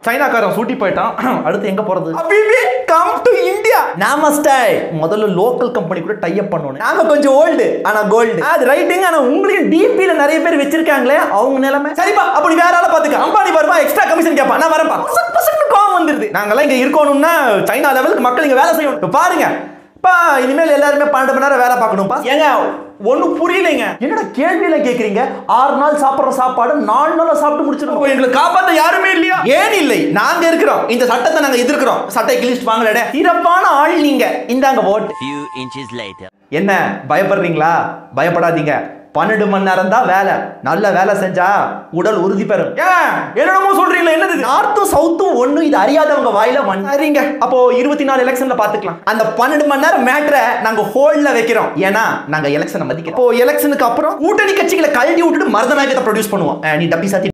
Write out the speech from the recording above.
சைனாக்காரன் சூட்டி போயிட்டான் அடுத்து எங்க போறது அபிபி கம் டு இந்தியா நாமஸ்டே முதல்ல லோக்கல் கம்பெனி கூட டை அப் பண்ணணும் நாங்க கொஞ்சம் ஓல்டு ஆனா கோல்டு அது ரைட்டுங்க ஆனா உங்களுக்கு டிபில நிறைய பேர் வச்சிருக்காங்களே அவங்க நிலைமை சரிப்பா அப்ப நீ வேற ஆள பாத்துக்க அம்பானி வருவா எக்ஸ்ட்ரா கமிஷன் கேப்பா நான் வரேன்ப்பா பசக் பசக்னு கோவம் வந்துருது நாங்கெல்லாம் இங்க இருக்கணும்னா சைனா லெவலுக்கு மக்கள் இங்க வேலை செய்யணும் இப்ப பாருங்க பா இனிமேல் எல்லாருமே பன்னெண்டு மணி நேரம் வேலை பார்க்கணும்ப்பா ஏங்க ஒண்ணும் புரியலைங்க என்னடா கேள்வியில கேக்குறீங்க ஆறு நாள் சாப்பிடுற சாப்பாடு நாலு நாள் சாப்பிட்டு முடிச்சிடும் எங்களை காப்பாத்த யாருமே இல்லையா ஏன் இல்லை நாங்க இருக்கிறோம் இந்த சட்டத்தை நாங்க எதிர்க்கிறோம் சட்டை கிழிச்சிட்டு வாங்கலடே சிறப்பான ஆள் நீங்க இந்தாங்க ஓட்டு Few inches later. என்ன பயப்படுறீங்களா பயப்படாதீங்க பன்னெண்டு மணி நேரம் தான் வேலை நல்ல வேலை செஞ்சா உடல் உறுதி பெறும் ஏன் என்னென்னமோ சொல்றீங்களா என்னது இது? நார்த்தும் சவுத்தும் ஒண்ணு இது அறியாதவங்க வாயில மண் சரிங்க அப்போ இருபத்தி நாலு எலெக்ஷன்ல பாத்துக்கலாம் அந்த பன்னெண்டு மணி நேரம் மேட்டரை நாங்க ஹோல்ட்ல வைக்கிறோம் ஏன்னா நாங்க எலெக்ஷனை மதிக்கிறோம் இப்போ எலெக்ஷனுக்கு அப்புறம் கூட்டணி கட்சிகளை கழட்டி விட்டுட்டு மருதநாயகத்தை ப்ரொடியூஸ் பண்ணுவோம் அஹ் நீ டப்பி சாத்தி